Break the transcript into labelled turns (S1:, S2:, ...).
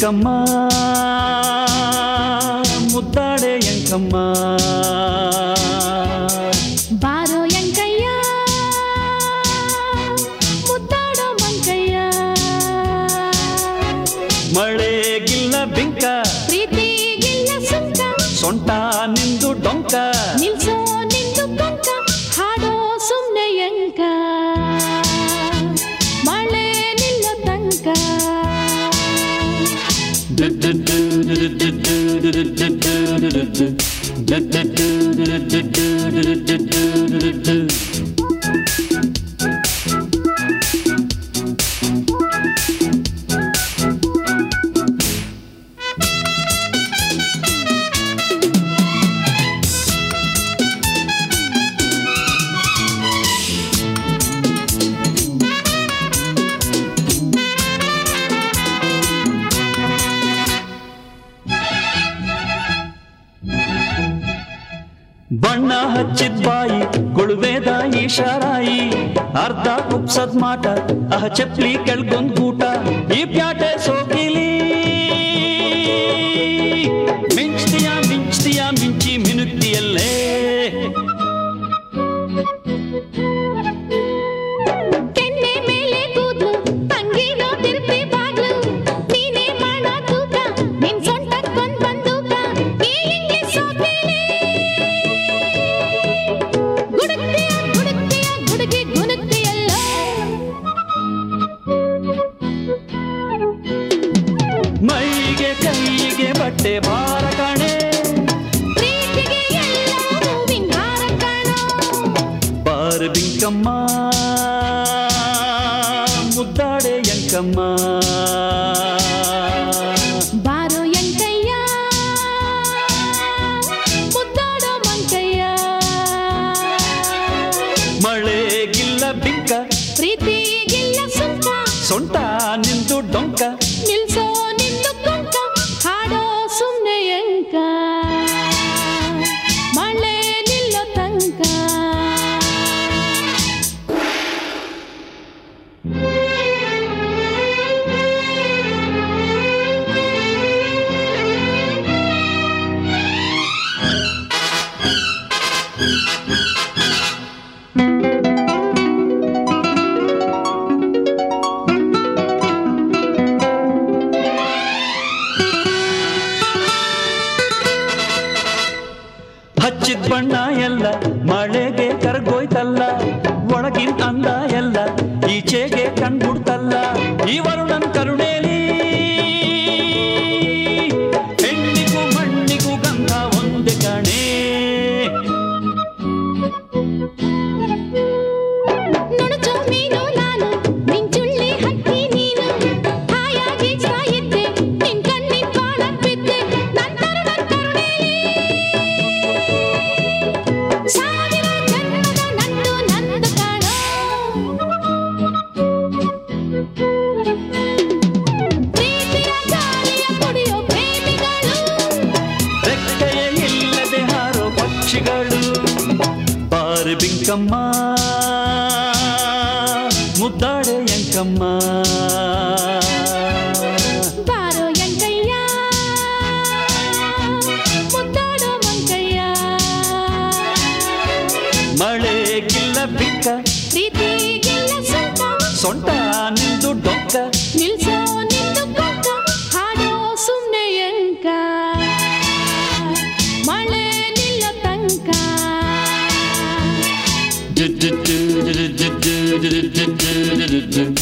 S1: ಬಿಂಕಮ್ಮ ಮುದ್ದಾಡೆ ಎಂಕಮ್ಮ
S2: ಬಾರೋ ಎಂಕಯ್ಯ ಮುತ್ತಾಡೋ ಮಂಕಯ್ಯ
S1: ಮಳೆಗಿಲ್ಲ ಬಿಂಕ
S2: ಪ್ರೀತಿಗಿಲ್ಲ ಸುಂಕ
S1: ಸೊಂಟ ನಿಂದು ಡೊಂಕ
S2: ನಿಲ್ಸೋ ನಿಂದು ಕೊಂಕ ಹಾಡೋ ಸುಮ್ನೆ ಎಂಕ ಮಳೆ ನಿಲ್ಲ ತನಕ
S1: ಬಣ್ಣ ಹಚ್ಚಿದ ಬಾಯಿ ಗುಳುವೇದ ಈಶಾರಾಯಿ ಅರ್ಧ ಕುಪ್ಸದ್ ಮಾಟ ಅಹ ಚಪ್ಲಿ ಕೆಳ್ಗೊಂದ್ ಗೂಟ ಈ ಪ್ಯಾಟೆ ಸೋಕಿಲಿ ಮಿಂಚ್ತಿಯ ಮಿಂಚ್ತಿಯ ಮಿಂಚಿ ಮಿನುಕ್ತಿಯಲ್ಲೇ
S2: ಕೆನ್ನೆ ಮೇಲೆ ಕೂದ್ಲು ತಂಗಿನ ತಿರುಪಿ ಬಾಗ್ಲು ನೀನೇ ಮಾಡ ತೂಕ ನಿನ್ ಸೊಂಟಕ್ ಬಂದ್ ಬಂದೂಕ ಈ ಇಂಗ್ಲಿಷ್ ಸೋಪೇಲಿ ಗುಡುಕ್ತಿಯ ಗುಡುಕ್ತಿಯ ಗುಡುಗಿ ಗುನುಕ್ತಿಯಲ್ಲ
S1: ಮೈಗೆ ಕೈಗೆ ಬಟ್ಟೆ ಭಾರ ಕಣೆ
S2: ಪ್ರೀತಿಗೆ ಎಲ್ಲ ಹೂವಿನ ಹಾರ ಕಾಣೋ
S1: ಬಾರ ಬಿಂಕಮ್ಮ ಮುದ್ದಾಡೆ ಎಂಕಮ್ಮ
S2: ಬಾರೋ ಎಂಕಯ್ಯ ಮುದ್ದಾಡೋ ಮಂಕಯ್ಯ
S1: ಮಳೆಗಿಲ್ಲ ಬಿಂಕ
S2: ಪ್ರೀತಿಗಿಲ್ಲ ಸುಂಕ
S1: ಸೊಂಟ ನಿಂದು ಡೊಂಕ
S2: ನಿಲ್ಸೋ ನಿಂದು ಕೊಂಕ ಹಾಡೋ ಸುಮ್ನೆ ಎಂಕ ಮಳೆ ನಿಲ್ಲೋ ತನಕ
S1: ಹಚ್ಚಿದ ಬಣ್ಣ ಎಲ್ಲ ಮಳೆಗೆ ಕರ್ಗೋಯ್ತಲ್ಲ ಒಳಗಿನ ಅಂದ ಎಲ್ಲ ಈಚೆಗೆ ಕಣ್ಬಿಡ್ತಲ್ಲ ಈ ವರುಣನ್ ಕರುಣೇಲಿ ಹೆಣ್ಣಿಗೂ ಮಣ್ಣಿಗೂ ಗಂಧ ಒಂದೇ ಕಣೆ
S2: ನುಣುಚೋ ಮೀನು ನಾನು ಮಿಂಚುಳ್ಳಿ ಹಕ್ಕಿ ನೀನು ಹಾಯಾಗಿ ಸಾಯಿದ್ದೆ ನಿನ್ ಕಣ್ಣಿನ್ ಬಾಳಕ್ ಬಿದ್ದೆ ನಂತರ ನನ್ ಕರುಣೆಲಿ ಸಾವಿರ ಜನ್ಮದ ನಂದು ನಂದು ಕಾಣೋ ಪ್ರೀತಿಯ ಗಾಳಿಯ ಕುಡಿಯೋ ಪ್ರೇಮಿಗಳು
S1: ರೆಕ್ಕೆಯ ಇಲ್ಲದೆ ಹಾರೋ ಪಕ್ಷಿಗಳು ಬಾರು ಬಿಂಕಮ್ಮ ಮುದ್ದಾಡೆ ಎಂಕಮ್ಮ
S2: ಬಾರೋ ಎಂಕಯ್ಯ ಮುದ್ದಾಡೋ ಮಂಕಯ್ಯ
S1: ಮಳೆಗಿಲ್ಲ ಬಿಕ್ಕ
S2: ಪ್ರೀತಿಗಿಲ್ಲ ಸುಂಕ
S1: ಸೊಂಟ ನಿಂದು ಡೊಂಕ
S2: ನಿಲ್ಸೋ ನಿಂದು ಕೊಂಕ ಹಾಡೋ ಸುಮ್ನೆ ಎಂಕ ಮಳೆ ನಿಲ್ಲ ತನಕ
S1: ಡು ಡು ಡು ಡು ಡು ಡು ಡು ಡು ಡು ಡು ಡು.